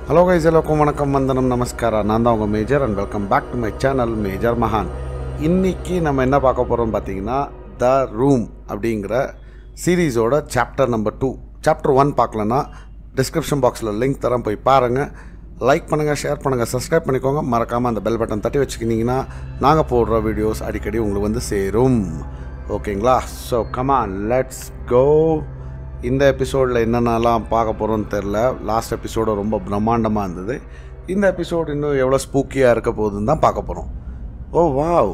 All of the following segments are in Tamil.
ஹலோ கைஸ் எல்லோருக்கும் வணக்கம் வந்தனம் நமஸ்காரா நான் தான் உங்கள் Major and welcome back to my channel Major மகான் இன்னைக்கு நம்ம என்ன பார்க்க போகிறோம் பார்த்தீங்கன்னா த ரூம் அப்படிங்கிற சீரீஸோட chapter number two chapter one பார்க்கலன்னா டிஸ்கிரிப்ஷன் பாக்ஸில் லிங்க் தரேன் போய் பாருங்கள் லைக் பண்ணுங்கள் ஷேர் பண்ணுங்கள் சப்ஸ்கிரைப் பண்ணிக்கோங்க மறக்காமல் அந்த பெல் பட்டன் தட்டி வச்சுக்கினீங்கன்னா நாங்கள் போடுற வீடியோஸ் அடிக்கடி உங்களுக்கு வந்து சேரும் ஓகேங்களா ஸோ கமான் லெட்ஸ் கோ இந்த எபிசோடில் என்னென்னலாம் பார்க்க போகிறோன்னு தெரில லாஸ்ட் எபிசோடு ரொம்ப பிரம்மாண்டமாக இருந்தது இந்த எபிசோடு இன்னும் எவ்வளோ ஸ்பூக்கியாக இருக்க போகுதுன்னு தான் பார்க்க போகிறோம் ஓ வாவ்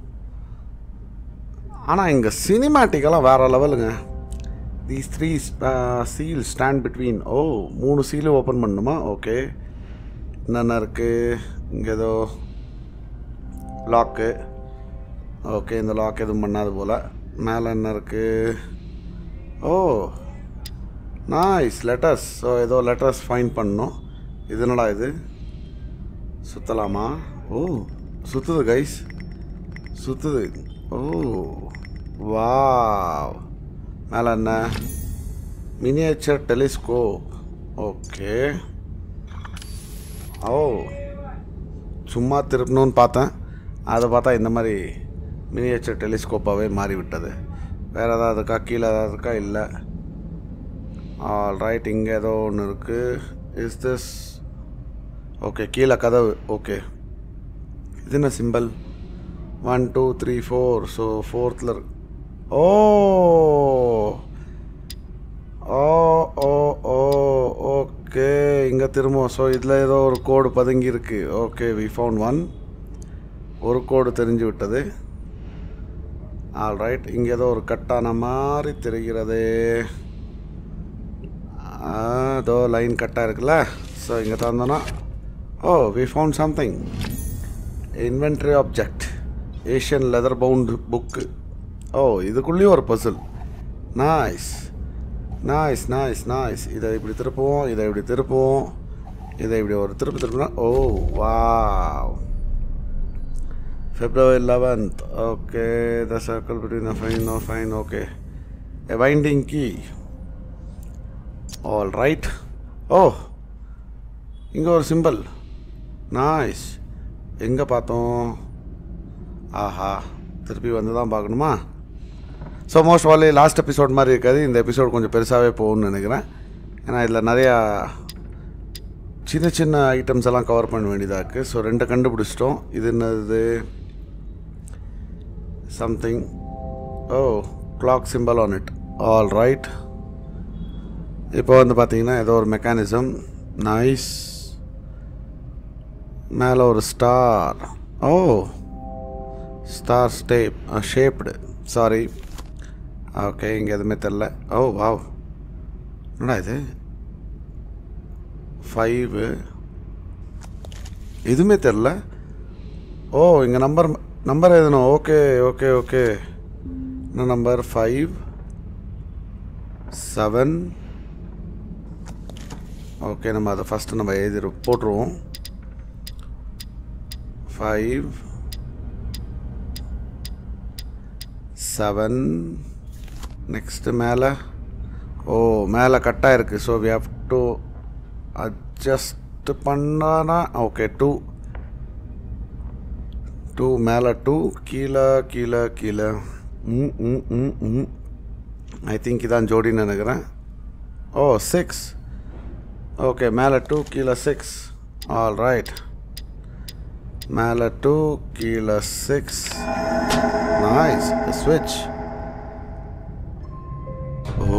ஆனால் இங்கே சினிமேட்டிக்கெல்லாம் வேறு லெவலுங்க these three seal stand between oh மூணு சீலும் ஓப்பன் பண்ணணுமா ஓகே என்னென்ன இருக்குது இங்கே ஏதோ லாக்கு ஓகே இந்த லாக் எதுவும் பண்ணாது போல் மேலே என்ன இருக்குது ஓ நைஸ் லெட்டர்ஸ் ஸோ ஏதோ லெட்டர்ஸ் ஃபைன் பண்ணணும் இது என்னடா இது சுற்றலாமா ஓ சுற்றுது கைஸ் சுற்றுது ஓ வா மேலே என்ன மினியேச்சர் டெலிஸ்கோப் ஓகே ஓ சும்மா திருப்பணும்னு பார்த்தேன் அதை பார்த்தா இந்த மாதிரி மினியேச்சர் டெலிஸ்கோப்பாகவே மாறிவிட்டது வேறு ஏதாவது இருக்கா கீழே ஏதாவது இருக்கா இல்லை ஆல் ரைட் இங்கே ஏதோ ஒன்று இருக்குது இஸ் திஸ் ஓகே கீழே கதவு ஓகே இது என்ன symbol one two three four so ஃபோர்த்தில் இருக்கு ஓ ஓ ஓ ஓ ஓகே இங்கே திரும்பவும் ஸோ இதில் ஏதோ ஒரு கோடு பதுங்கி இருக்கு ஓகே வி ஃபவுண்ட் ஒன் ஒரு கோடு தெரிஞ்சு விட்டது ஆல் ரைட் இங்கே ஏதோ ஒரு கட்டான மாதிரி தெரிகிறது ஏதோ லைன் கட்டாக இருக்குல்ல ஸோ இங்கே தந்தோன்னா oh we found something inventory object Asian leather bound book oh இதுக்குள்ளேயும் ஒரு puzzle noise noise noise noise இதை இப்படி திருப்புவோம் இதை இப்படி திருப்புவோம் இதை இப்படி ஒரு திருப்பு திருப்பினா ஓ வா February 11th. Okay, the circle between the fine, no fine. Okay, a winding key. All right. Oh, இங்கே ஒரு சிம்பிள் நாய்ஸ் எங்கே பார்த்தோம் ஆஹா திருப்பி வந்து தான் பார்க்கணுமா ஸோ மோஸ்ட் வாலி லாஸ்ட் எபிசோட் மாதிரி இருக்காது இந்த எபிசோட் கொஞ்சம் பெருசாகவே போகும்னு நினைக்கிறேன் ஏன்னா இதில் நிறையா சின்ன சின்ன ஐட்டம்ஸ் எல்லாம் கவர் பண்ண வேண்டியதாக இருக்குது ஸோ ரெண்டு கண்டுபிடிச்சிட்டோம் இது என்னது something o'clock symbol on it all right இப்போ வந்து பார்த்தீங்கன்னா ஏதோ ஒரு மெக்கானிசம் நைஸ் மேலே ஒரு star oh star step shaped sorry okay இங்கே எதுவுமே தெரில ஓ வாவ் என்னடா இது ஃபைவு எதுவுமே தெரில ஓ இங்கே நம்பர் நம்பர் எழுதணும் ஓகே ஓகே ஓகே என்ன நம்பர் ஃபைவ் செவன் ஓகே நம்ம அதை ஃபஸ்ட்டு நம்ம எழுதி போட்டுருவோம் ஃபைவ் செவன் நெக்ஸ்ட்டு மேலே ஓ மேலே கட்டாக இருக்குது so we have to adjust பண்ணானா ஓகே டூ டூ மேலே டூ கீழே கீழே கீழே ம் ம் ம் ம் ஐ திங்க் இதான் ஜோடின்னு நினைக்கிறேன் ஓ சிக்ஸ் ஓகே மேலே டூ கீழே சிக்ஸ் ஆல் ரைட் மேலே டூ கீழே சிக்ஸ் நைஸ் ஸ்விட்ச் ஓ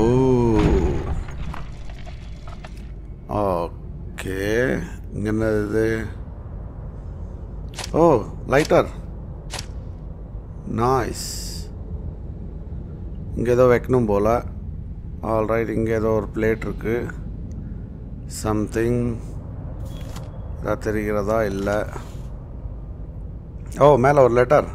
ஓகே இங்கே என்னது ஓ லைட்டர் நாய்ஸ் இங்கே ஏதோ வைக்கணும் போல் ஆல்ரைட் இங்கே ஏதோ ஒரு பிளேட் இருக்குது சம்திங் இதாக தெரிகிறதா இல்லை ஓ மேலே ஒரு லெட்டர்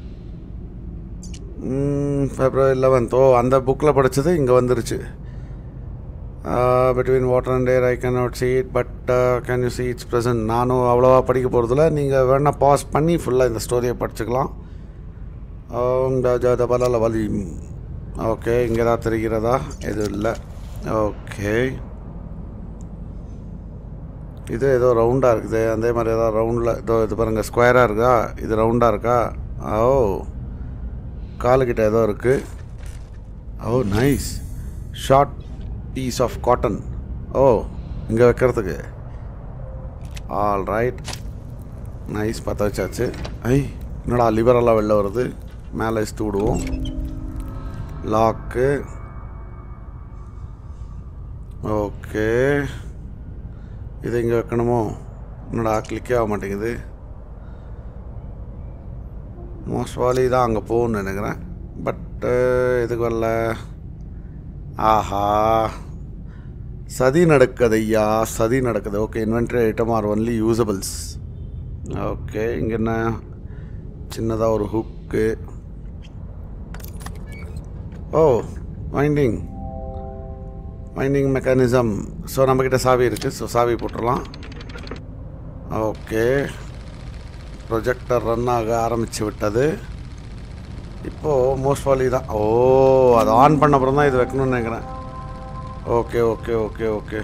ஃபெப்ரவரி லெவன்த் ஓ அந்த புக்கில் படித்தது இங்கே வந்துருச்சு between water and air I can not see it but can you see it's present நானும் அவ்வளோவா படிக்க போகிறதில்ல நீங்கள் வேணால் பாஸ் பண்ணி ஃபுல்லாக இந்த ஸ்டோரியை படிச்சுக்கலாம் ஜாத பலால வலி ஓகே இங்கே தான் தெரிகிறதா எதுவும் இல்லை ஓகே இது ஏதோ ரவுண்டாக இருக்குது அதே மாதிரி ஏதோ ரவுண்டில் இதோ இது பாருங்கள் ஸ்கொயராக இருக்கா இது ரவுண்டாக இருக்கா ஓ காலுக்கிட்ட ஏதோ இருக்குது oh nice short piece of cotton oh இங்கே வைக்கிறதுக்கு ஆல் ரைட் நைஸ் பற்ற வச்சாச்சு ஐ என்னடா லிவரெல்லாம் வெளில வருது மேலே இஸ்ட்டு விடுவோம் லாக்கு ஓகே இது இங்கே வைக்கணுமோ என்னடா கிளிக்கே ஆக மாட்டேங்குது மோஸ்ட் வாலி தான் அங்கே போகணும்னு நினைக்கிறேன் பட்டு இதுக்கு வரல ஆஹா சதி நடக்குது ஐயா சதி நடக்குது okay inventory item are only usables okay இங்கே என்ன சின்னதாக ஒரு hook oh winding winding mechanism so நம்மக்கிட்ட சாவி இருக்குது ஸோ சாவி போட்டுடலாம் ஓகே ப்ரொஜெக்டர் ரன் ஆக ஆரம்பித்து விட்டது இப்போது மோஸ்ட் வாலி தான் ஓ அது ஆன் பண்ண அப்புறம் தான் இது வைக்கணும்னு நினைக்கிறேன் ஓகே ஓகே ஓகே ஓகே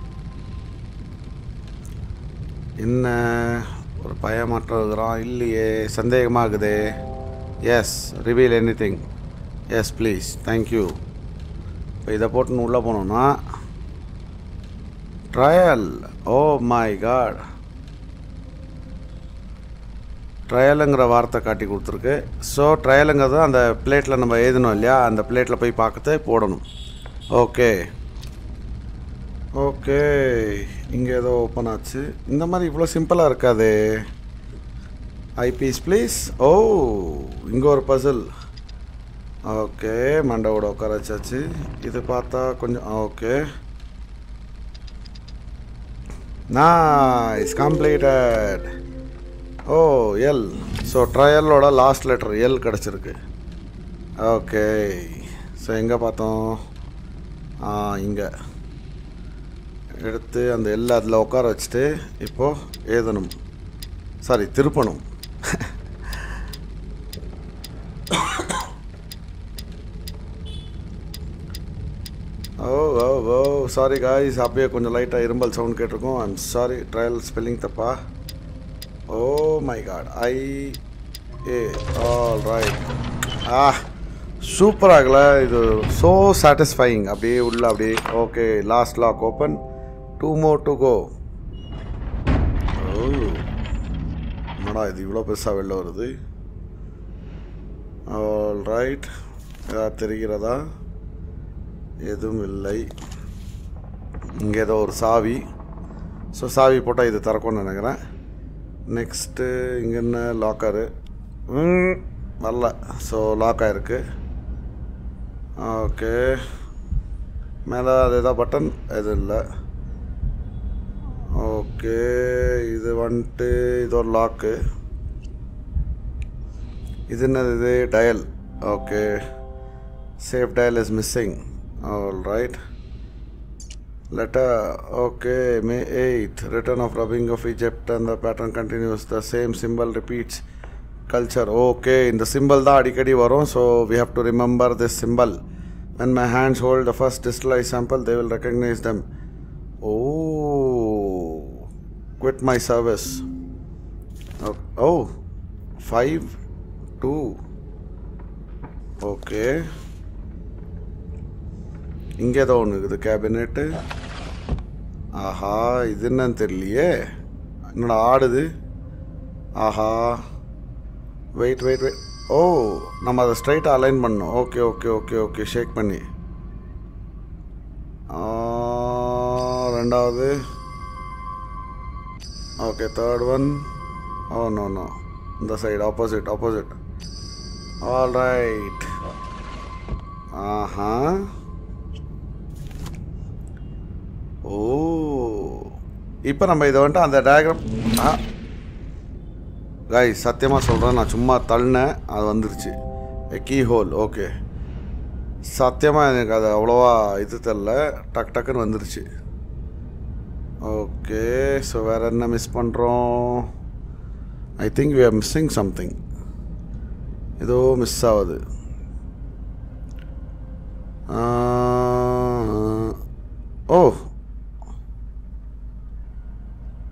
என்ன ஒரு பையன் மாற்றம் இருக்கிறான் இல்லையே சந்தேகமாகுதே yes reveal anything yes please thank you இப்போ இதை போட்டுன்னு உள்ளே போனோம்னா ட்ரையல் ஓ மை காட் ட்ரையலுங்கிற வார்த்தை காட்டி கொடுத்துருக்கு ஸோ ட்ரையலுங்கிறது அந்த பிளேட்டில் நம்ம எழுதணும் இல்லையா அந்த பிளேட்டில் போய் பார்க்கறது போடணும் ஓகே ஓகே இங்கே ஏதோ ஓப்பன் ஆச்சு இந்த மாதிரி இவ்வளோ சிம்பிளாக இருக்காது ஐபீஸ் ப்ளீஸ் ஓ இங்கே ஒரு பசில் ஓகே மண்டவோட உட்கார வச்சாச்சு இது பார்த்தா கொஞ்சம் okay nice completed oh L so ட்ரையலோட லாஸ்ட் லெட்டர் எல் கிடச்சிருக்கு ஓகே ஸோ எங்கே பார்த்தோம் ஆ இங்கே எடுத்து அந்த எல் அதில் உட்கார வச்சுட்டு இப்போது எழுதணும் சாரி திருப்பணும் oh oh oh sorry guys அப்படியே கொஞ்சம் லைட்டாக இரும்பல் சவுண்ட் கேட்டிருக்கோம் ஐம் சாரி ட்ரையல் ஸ்பெல்லிங் தப்பா oh my god I A all right ah super ஆகல இது ஸோ சாட்டிஸ்ஃபைங் அப்படியே உள்ள அப்படியே okay last lock open two more to go oh என்னடா இது இவ்வளோ பெருசாக வெளில வருது ஆல் ரைட் ஏதாவது தெரிகிறதா எதுவும் இல்லை இங்கே ஏதோ ஒரு சாவி ஸோ சாவி போட்டால் இது திறக்கும்னு நினைக்கிறேன் நெக்ஸ்ட்டு இங்கே என்ன லாக்கரு வரல ஸோ லாக் ஆகிருக்கு ஓகே மேலே அது ஏதாவது பட்டன் எதுவும் இல்லை ஓகே இது வந்துட்டு இது ஒரு லாக்கு இது என்னது இது dial okay safe dial is missing all right letter okay may 8th return of rubbing of egypt and the pattern continues the same symbol repeats culture okay இந்த symbol தான் அடிக்கடி வரும் so we have to remember this symbol when my hands hold the first distillized sample they will recognize them oh quit my service oh, oh five two okay இங்கே ஏதோ ஒன்று இருக்குது கேபினெட்டு ஆஹா இது என்னன்னு தெரியலையே என்னடா ஆடுது aha wait wait wait oh நம்ம அதை ஸ்ட்ரைட்டாக அலைன் பண்ணோம் okay okay okay okay shake பண்ணி ஆ, ரெண்டாவது okay third one oh no no இந்த side opposite opposite all right aha oh இப்போ நம்ம இதை வந்துட்டு அந்த டயக்ராம் ஆ காய் சத்தியமாக சொல்கிறேன் நான் சும்மா தள்ளினேன் அது வந்துருச்சு கீ ஹோல் ஓகே சத்தியமாக எனக்கு அது அவ்வளோவா இது தெரில டக் டக்குன்னு வந்துருச்சு ஓகே ஸோ வேறு என்ன மிஸ் பண்ணுறோம் I think we are missing something ஏதோ மிஸ் ஆகுது ஆ, ஓ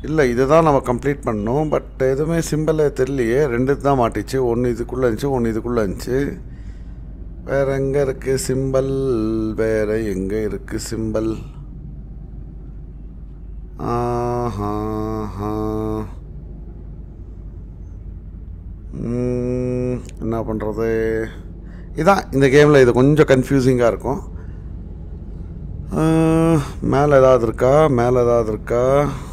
இல்லை இதுதான் நம்ம கம்ப்ளீட் பண்ணோம் பட் எதுவுமே சிம்பிளே தெரியலையே ரெண்டு தான் மாட்டிச்சு ஒன்று இதுக்குள்ளே இருந்துச்சு ஒன்று இதுக்குள்ளே இருந்துச்சு வேற எங்கே இருக்குது சிம்பல் வேற எங்கே இருக்குது சிம்பல் ஆஹா ம், என்ன பண்ணுறது இதான் இந்த கேமில் இது கொஞ்சம் கன்ஃபியூசிங்காக இருக்கும் மேலே ஏதாவது இருக்கா மேலே ஏதாவது இருக்கா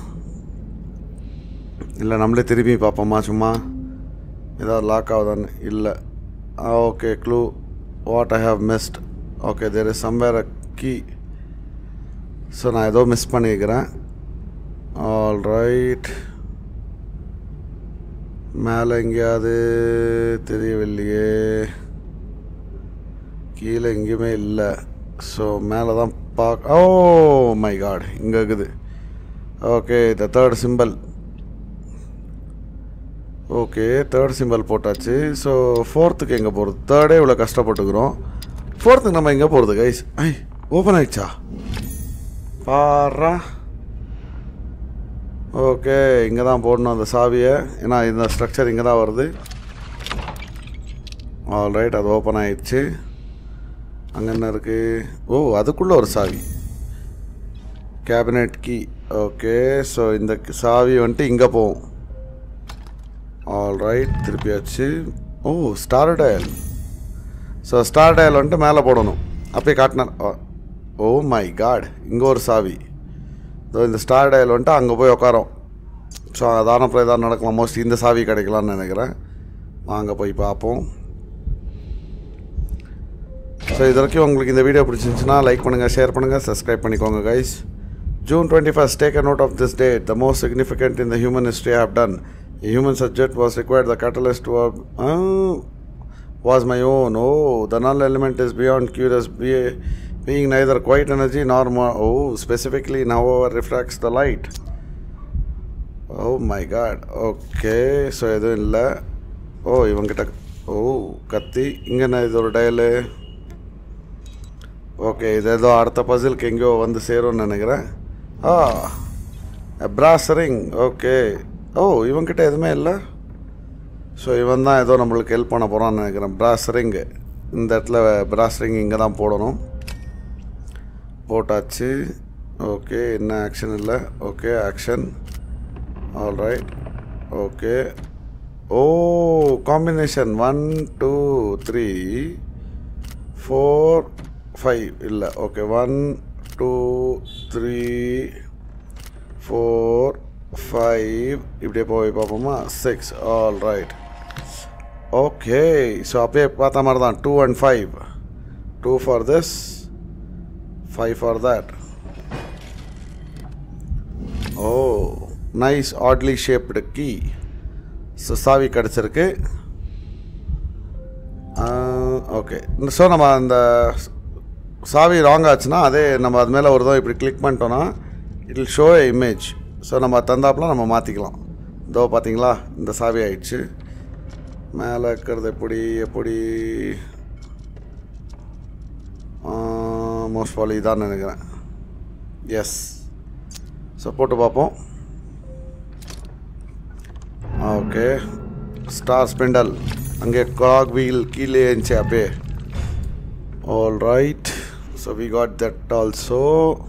இல்லை நம்மளே திரும்பி பார்ப்போமா சும்மா ஏதாவது லாக் ஆகுதான்னு இல்லை okay clue what I have missed okay there is somewhere a key so நான் ஏதோ மிஸ் பண்ணியிருக்கிறேன் ஆல் ரைட் மேலே எங்கேயாவது தெரியவில்லையே கீழே எங்கேயுமே இல்லை ஸோ மேலே தான் பார்க்க ஓ மை காட் இங்கே இருக்குது okay the third symbol okay third symbol போட்டாச்சு ஸோ ஃபோர்த்துக்கு எங்கே போகிறது தேர்டே இவ்வளோ கஷ்டப்பட்டுக்கிறோம் ஃபோர்த்துக்கு நம்ம எங்கே போகிறது கைஸ் ஐ ஓப்பன் ஆயிடுச்சா பாரா ஓகே இங்கே தான் போடணும் அந்த சாவியை ஏன்னா இந்த ஸ்ட்ரக்சர் இங்கே தான் வருது ஆல் ரைட் அது ஓப்பன் ஆயிடுச்சு அங்கே என்ன இருக்குது ஓ அதுக்குள்ளே ஒரு சாவி கேபினெட் கீ ஓகே ஸோ இந்த சாவி வந்துட்டு இங்கே போகும் ஆல் ரைட் திருப்பியாச்சு oh star dial so star dial வந்துட்டு மேலே போடணும் அப்படியே காட்டினார் ஓ மை காட் இங்கே ஒரு சாவி இதோ இந்த ஸ்டார் டயல் வந்துட்டு அங்கே போய் உட்காரோம் ஸோ அதான அப்புறம் எதாவது நடக்கலாம் மோஸ்ட்லி இந்த சாவி கிடைக்கலாம்னு நினைக்கிறேன் வாங்க போய் பார்ப்போம் ஸோ இது வரைக்கும் உங்களுக்கு இந்த வீடியோ பிடிச்சிருந்துச்சுன்னா லைக் பண்ணுங்கள் ஷேர் பண்ணுங்கள் சப்ஸ்கிரைப் பண்ணிக்கோங்க guys June twenty first take a note of this date the most significant in the human history have done human subject was required the catalyst was my own. Oh, the null element is beyond curious, be, being neither quite energy nor more. Oh, specifically, however, refracts the light. Oh my god. Okay, so எதுவும் இல்லை ஓ இவங்கிட்ட ஓ கத்தி இங்கே என்ன இது ஒரு டயலு ஓகே இது ஏதோ அடுத்த பசிலுக்கு எங்கேயோ வந்து சேரும்னு நினைக்கிறேன் ஆ பிராசரிங் ஓகே ஓ இவங்கிட்ட எதுவுமே இல்லை ஸோ இவன் தான் ஏதோ நம்மளுக்கு ஹெல்ப் பண்ண போகிறான்னு நினைக்கிறேன் பிராஸ் ரிங்கு இந்த இடத்துல பிராஸ் ரிங் இங்கே தான் போடணும் போட்டாச்சு ஓகே என்ன ஆக்ஷன் இல்லை okay action all right okay oh combination one two three four five இல்லை okay one two three four five இப்படியே போய் பார்ப்போமா six all right okay so அப்படியே பார்த்த மாதிரி தான் two and five two for this five for that oh nice oddly shaped key so சாவி கிடச்சிருக்கு ஓகே ஸோ நம்ம அந்த சாவி ராங் ஆச்சுன்னா அதே நம்ம அது மேலே ஒரு தான் இப்படி கிளிக் பண்ணிட்டோன்னா it will show a image so நம்ம தந்தாப்புல நம்ம மாற்றிக்கலாம் இதோ பார்த்தீங்களா இந்த சாவி ஆயிடுச்சு மேலே இருக்கிறது எப்படி எப்படி மோஸ்ட் ஃபாலி தான் நினைக்கிறேன் எஸ் ஸோ போட்டு பார்ப்போம் ஓகே ஸ்டார் ஸ்பெண்டல் அங்கே காக் வீல் கீழே இருந்துச்சு அப்படியே all right so we got that also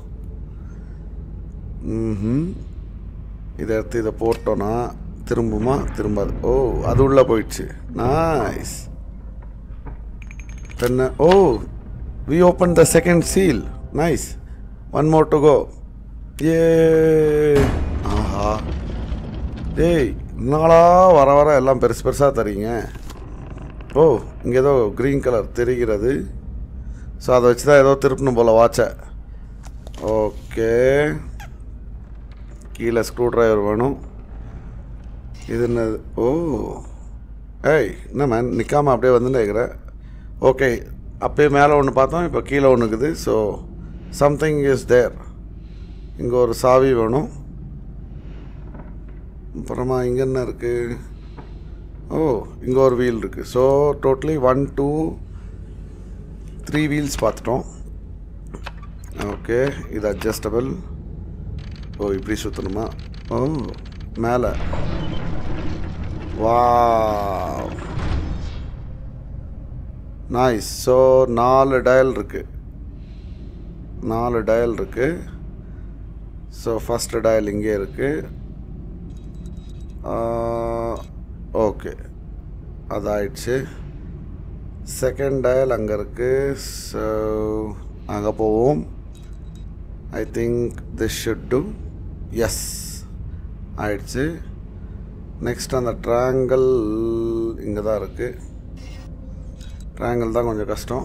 hmm இதை எடுத்து இதை போட்டோன்னா திரும்புமா திரும்பாது ஓ அது உள்ளே போயிடுச்சு நைஸ் தென்ன oh we open the second seal nice one more to go ஏ ஆஹா டேய் நாளா வர வர எல்லாம் பெருசு பெருசாக தரீங்க ஓ இங்கே ஏதோ க்ரீன் கலர் தெரிகிறது ஸோ அதை வச்சு தான் ஏதோ திருப்பணும் போல் வாட்சை ஓகே கீழே ஸ்க்ரூ ட்ரைவர் வேணும் இது என்ன ஓ ஏய் என்ன மேன் நிற்காம அப்படியே வந்து கேட்குறேன் ஓகே அப்பயே மேலே ஒன்று பார்த்தோம் இப்போ கீழே ஒன்று இருக்குது ஸோ சம்திங் இஸ் தேர் இங்கே ஒரு சாவி வேணும் அப்புறமா இங்கே என்ன இருக்குது ஓ இங்கே ஒரு வீல் இருக்குது so totally one two three wheels பார்த்துட்டோம் ஓகே இது அட்ஜஸ்டபிள் ஓ இப்படி சுற்றணுமா ஓ மேலே வா நைஸ் ஸோ நாலு டயல் இருக்குது நாலு டயல் இருக்குது ஸோ ஃபஸ்ட்டு டயல் இங்கே இருக்குது ஓகே அது ஆயிடுச்சு செகண்ட் டயல் அங்கே இருக்குது ஸோ அங்கே போவோம் I think this should do yes ஆயிடுச்சு நெக்ஸ்ட் அந்த ட்ராங்கிள் இங்கே தான் இருக்குது ட்ராங்கிள் தான் கொஞ்சம் கஷ்டம்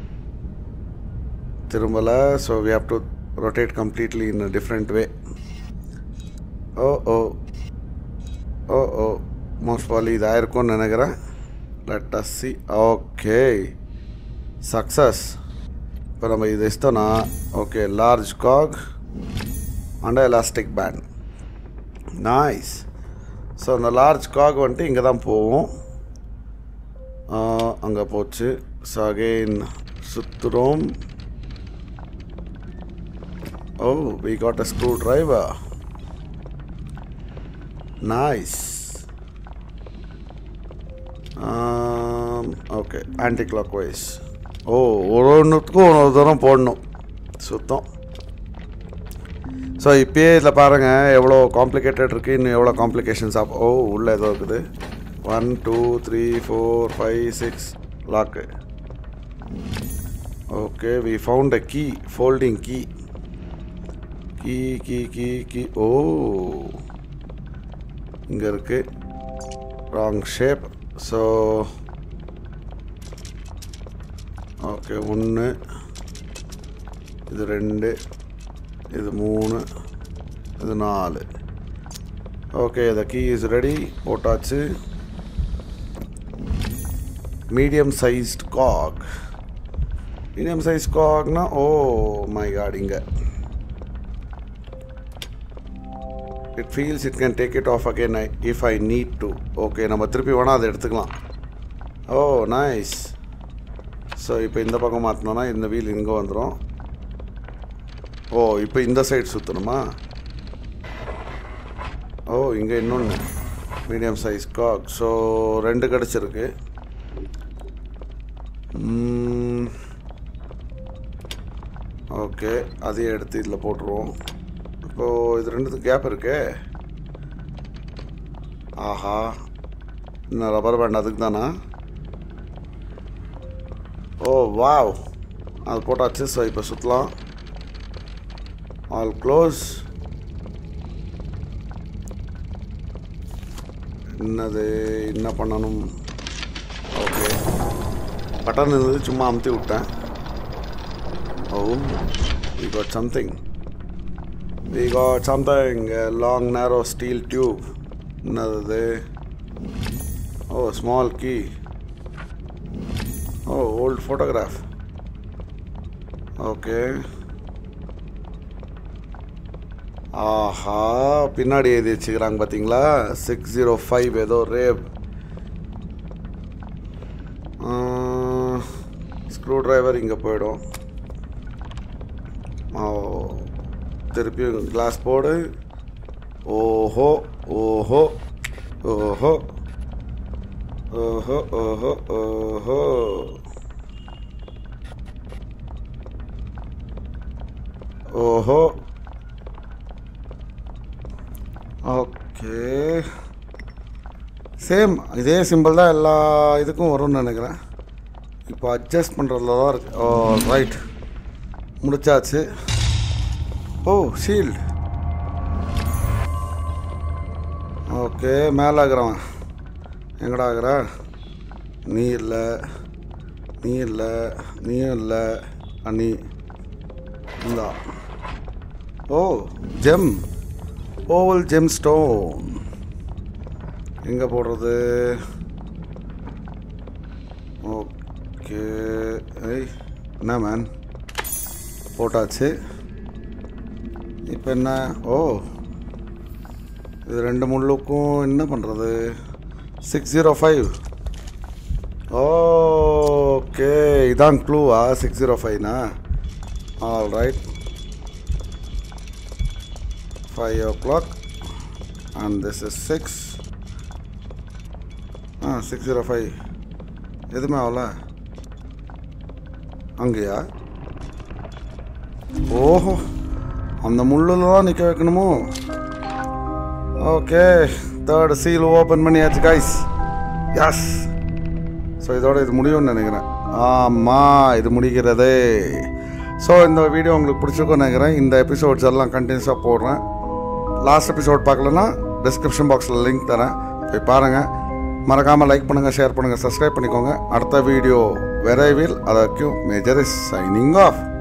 திரும்பலை so we have to rotate completely in a different way oh oh oh oh most probably இதாக இருக்கும்னு நினைக்கிறேன் let us see okay success இப்போ நம்ம இது இஷ்டம்னா okay large cog and elastic band noise so அந்த லார்ஜ் காக் வந்துட்டு இங்கே தான் போவோம் அங்கே போச்சு so again சுற்றுறோம் O we got a screwdriver nice okay anticlockwise oh ஒரு ஒன்றுத்துக்கும் ஒரு ஒரு தூரம் போடணும் சுத்தம் ஸோ இப்பயே இதில் பாருங்கள் எவ்வளோ காம்ப்ளிகேட்டட் இருக்குது இன்னும் எவ்வளோ காம்ப்ளிகேஷன்ஸ் ஆப் ஓ உள்ளே ஏதோ இருக்குது one two three four five six lock okay we found a key folding key key key key key oh இங்கே இருக்குது ராங் ஷேப் ஸோ ஓகே ஒன்று இது ரெண்டு இது மூணு இது நாலு okay the key is ready போட்டாச்சு medium sized cog medium size காக்னா ஓ மை காட் இங்கே it feels it can take it off again I if I need to okay நம்ம திருப்பி வேணால் அதை எடுத்துக்கலாம் ஓ நைஸ் ஸோ இப்போ இந்த பக்கம் மாற்றினோன்னா இந்த வீல் இங்கே வந்துடும் ஓ இப்போ இந்த சைடு சுற்றணுமா ஓ இங்கே இன்னொன்று மீடியம் சைஸ் காக் ஸோ ரெண்டு கிடச்சிருக்கு ஓகே அதையும் எடுத்து இதில் போட்டுருவோம் இப்போது இது ரெண்டுத்துக்கு கேப் இருக்கே ஆஹா இன்னும் ரப்பர் பேண்ட் அதுக்கு தானா ஓ வாவ் அது போட்டாச்சு ஸோ இப்போ சுற்றலாம் ஆல் க்ளோஸ் என்னது என்ன பண்ணணும் ஓகே பட்டன் இருந்தது சும்மா அமுத்தி விட்டேன் oh we got something we got something long narrow steel tube என்னது oh small key oh old photograph okay aha பின்னாடி எழுதி வச்சுக்கிறாங்க பார்த்தீங்களா சிக்ஸ் ஜீரோ ஃபைவ் ஏதோ ரேப் ஸ்க்ரூ டிரைவர் இங்கே போயிடும் ஓ திருப்பியும் கிளாஸ் போடு ஓஹோ ஓஹோ ஓஹோ ஓஹோ ஓஹோ ஓஹோ ஓஹோ ஓகே சேம் இதே சிம்பிள் தான் எல்லா இதுக்கும் வரும்னு நினைக்கிறேன் இப்போ அட்ஜஸ்ட் பண்ணுறதுல தான் இருக்கு ஓ ரைட் முடிச்சாச்சு ஓ ஷீல்டு ஓகே மேலே ஆகிறவன் எங்கடா ஆகிற நீ இல்லை நீ இல்லை நீயும் இல்லை அண்ணி இந்தா oh gem oval gemstone எங்கே போடுறது ஓகே ஐய் என்ன மேன் போட்டாச்சு இப்போ என்ன ஓ இது ரெண்டு முள்ளுக்கும் என்ன பண்ணுறது சிக்ஸ் ஜீரோ ஃபைவ் ஓகே இதான் க்ளூவா சிக்ஸ் ஜீரோ ஃபைவ்னா all right five o'clock and this is six ah six zero five எதுவுமே ஆகல அங்கேயா ஓஹோ அந்த முள்ளில் தான் நிற்க வைக்கணுமோ ஓகே தேர்ட் சீல் ஓப்பன் பண்ணியாச்சு கைஸ் எஸ் ஸோ இதோட இது முடியும்னு நினைக்கிறேன் ஆமாம் இது முடிகிறது ஸோ இந்த வீடியோ உங்களுக்கு பிடிச்சிருக்கும்னு நினைக்கிறேன் இந்த எபிசோட்ஸ் எல்லாம் கண்டினியூஸாக போடுறேன் லாஸ்ட் எபிசோட் பார்க்கலன்னா டிஸ்கிரிப்ஷன் பாக்ஸில் லிங்க் தரேன் போய் பாருங்கள் மறக்காமல் லைக் பண்ணுங்கள் ஷேர் பண்ணுங்கள் சப்ஸ்கிரைப் பண்ணிக்கோங்க அடுத்த வீடியோ விரைவில் அதற்கும் மேஜர் இஸ் சைனிங் ஆஃப்